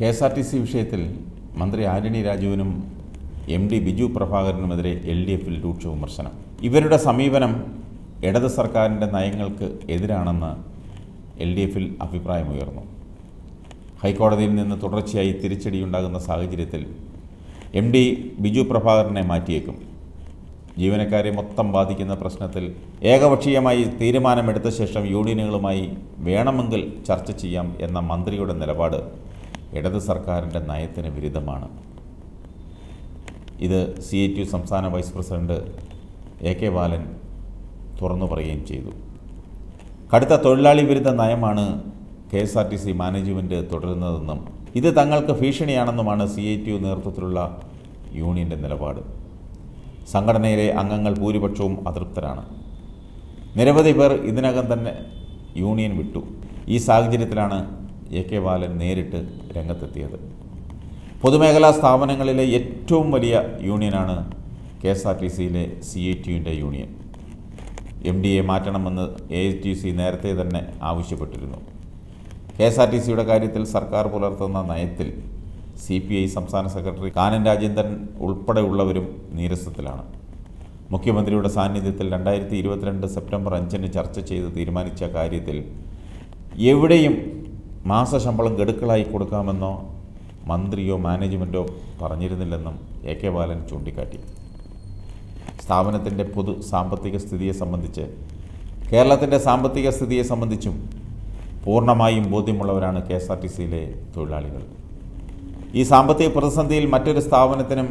K S R T C വിഷയത്തിൽ മന്ത്രി ആന്റണി രാജുവിനും എം ഡി ബിജു പ്രഭാകരനുമെതിരെ എൽ ഡി എഫിൽ രൂക്ഷ വിമർശനം ഇവരുടെ സമീപനം ഇടത് സർക്കാരിൻ്റെ നയങ്ങൾക്ക് എതിരാണെന്ന് എൽ ഡി എഫിൽ അഭിപ്രായമുയർന്നു ഹൈക്കോടതിയിൽ നിന്ന് തുടർച്ചയായി തിരിച്ചടിയുണ്ടാകുന്ന സാഹചര്യത്തിൽ എം ഡി ബിജു പ്രഭാകരനെ മാറ്റിയേക്കും ജീവനക്കാരെ മൊത്തം ബാധിക്കുന്ന പ്രശ്നത്തിൽ ഏകപക്ഷീയമായി തീരുമാനമെടുത്ത ശേഷം യൂണിയനുകളുമായി വേണമെങ്കിൽ ചർച്ച ചെയ്യാം എന്ന മന്ത്രിയുടെ നിലപാട് ഇടത് സർക്കാരിൻ്റെ നയത്തിന് വിരുദ്ധമാണ് ഇത് സി ഐ ടി സംസ്ഥാന vice president A K Balan തുറന്നു പറയുകയും ചെയ്തു കടുത്ത തൊഴിലാളി വിരുദ്ധ നയമാണ് K S R T C management തുടരുന്നതെന്നും ഇത് തങ്ങൾക്ക് ഭീഷണിയാണെന്നുമാണ് സി ഐ ടി യു നേതൃത്വത്തിലുള്ള യൂണിയൻ്റെ നിലപാട് സംഘടനയിലെ അംഗങ്ങൾ ഭൂരിപക്ഷവും അതൃപ്തരാണ് നിരവധി പേർ ഇതിനകം തന്നെ യൂണിയൻ വിട്ടു ഈ സാഹചര്യത്തിലാണ് എ കെ ബാലൻ നേരിട്ട് രംഗത്തെത്തിയത് പൊതുമേഖലാ സ്ഥാപനങ്ങളിലെ ഏറ്റവും വലിയ യൂണിയനാണ് കെ എസ് ആർ ടി സിയിലെ സി ഐ ടി യുവിൻ്റെ യൂണിയൻ എം ഡി എ മാറ്റണമെന്ന് എ ഐ ടി സി നേരത്തെ തന്നെ ആവശ്യപ്പെട്ടിരുന്നു കെ എസ് ആർ ടി സിയുടെ കാര്യത്തിൽ സർക്കാർ പുലർത്തുന്ന നയത്തിൽ സി പി ഐ സംസ്ഥാന സെക്രട്ടറി കാനൻ രാജേന്ദ്രൻ ഉൾപ്പെടെയുള്ളവരും നീരസത്തിലാണ് മുഖ്യമന്ത്രിയുടെ സാന്നിധ്യത്തിൽ രണ്ടായിരത്തി ഇരുപത്തിരണ്ട് സെപ്റ്റംബർ അഞ്ചിന് ചർച്ച ചെയ്ത് തീരുമാനിച്ച കാര്യത്തിൽ എവിടെയും മാസശമ്പളം ഗഡുക്കളായി കൊടുക്കാമെന്നോ മന്ത്രിയോ മാനേജ്മെൻറ്റോ പറഞ്ഞിരുന്നില്ലെന്നും എ കെ ബാലൻ ചൂണ്ടിക്കാട്ടി സ്ഥാപനത്തിൻ്റെ പൊതു സാമ്പത്തിക സ്ഥിതിയെ സംബന്ധിച്ച് കേരളത്തിൻ്റെ സാമ്പത്തിക സ്ഥിതിയെ സംബന്ധിച്ചും പൂർണ്ണമായും ബോധ്യമുള്ളവരാണ് കെ എസ് ആർ ടി സിയിലെ തൊഴിലാളികൾ ഈ സാമ്പത്തിക പ്രതിസന്ധിയിൽ മറ്റൊരു സ്ഥാപനത്തിനും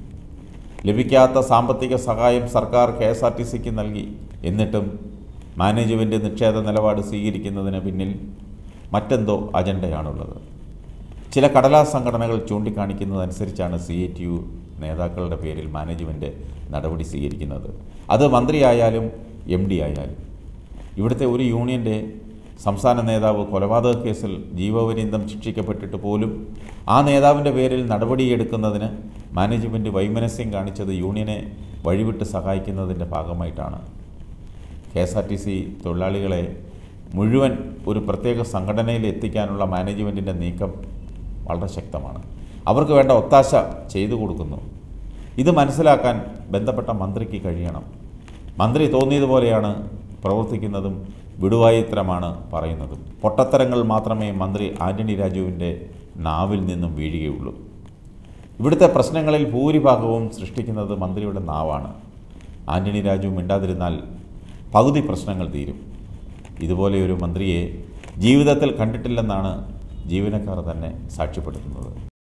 ലഭിക്കാത്ത സാമ്പത്തിക സഹായം സർക്കാർ കെ എസ് ആർ ടി സിക്ക് നൽകി എന്നിട്ടും മാനേജ്മെൻറ്റ് നിക്ഷേപ നിലപാട് സ്വീകരിക്കുന്നതിന് പിന്നിൽ മറ്റെന്തോ അജണ്ടയാണുള്ളത് ചില കടലാസ് സംഘടനകൾ ചൂണ്ടിക്കാണിക്കുന്നതനുസരിച്ചാണ് സി എ ടി യു നേതാക്കളുടെ പേരിൽ മാനേജ്മെൻറ്റ് നടപടി സ്വീകരിക്കുന്നത് അത് മന്ത്രിയായാലും എം ഡി ആയാലും ഇവിടുത്തെ ഒരു യൂണിയൻ്റെ സംസ്ഥാന നേതാവ് കൊലപാതക കേസിൽ ജീവപര്യന്തം ശിക്ഷിക്കപ്പെട്ടിട്ട് പോലും ആ നേതാവിൻ്റെ പേരിൽ നടപടിയെടുക്കുന്നതിന് മാനേജ്മെൻറ്റ് വൈമനസ്യം കാണിച്ചത് യൂണിയനെ വഴിവിട്ട് സഹായിക്കുന്നതിൻ്റെ ഭാഗമായിട്ടാണ് K S R T C തൊഴിലാളികളെ മുഴുവൻ ഒരു പ്രത്യേക സംഘടനയിൽ എത്തിക്കാനുള്ള മാനേജ്മെൻറ്റിൻ്റെ നീക്കം വളരെ ശക്തമാണ് അവർക്ക് വേണ്ട ഒത്താശ ചെയ്തു കൊടുക്കുന്നു ഇത് മനസ്സിലാക്കാൻ ബന്ധപ്പെട്ട മന്ത്രിക്ക് കഴിയണം മന്ത്രി തോന്നിയതുപോലെയാണ് പ്രവർത്തിക്കുന്നതും വിടുവായിത്തരമാണ് പറയുന്നതും പൊട്ടത്തരങ്ങൾ മാത്രമേ മന്ത്രി ആന്റണി രാജുവിൻ്റെ നാവിൽ നിന്നും വീഴുകയുള്ളൂ ഇവിടുത്തെ പ്രശ്നങ്ങളിൽ ഭൂരിഭാഗവും സൃഷ്ടിക്കുന്നത് മന്ത്രിയുടെ നാവാണ് ആന്റണി രാജു മിണ്ടാതിരുന്നാൽ പകുതി പ്രശ്നങ്ങൾ തീരും ഇതുപോലെയൊരു മന്ത്രിയെ ജീവിതത്തിൽ കണ്ടിട്ടില്ലെന്നാണ് ജീവനക്കാർ തന്നെ സാക്ഷ്യപ്പെടുത്തുന്നത്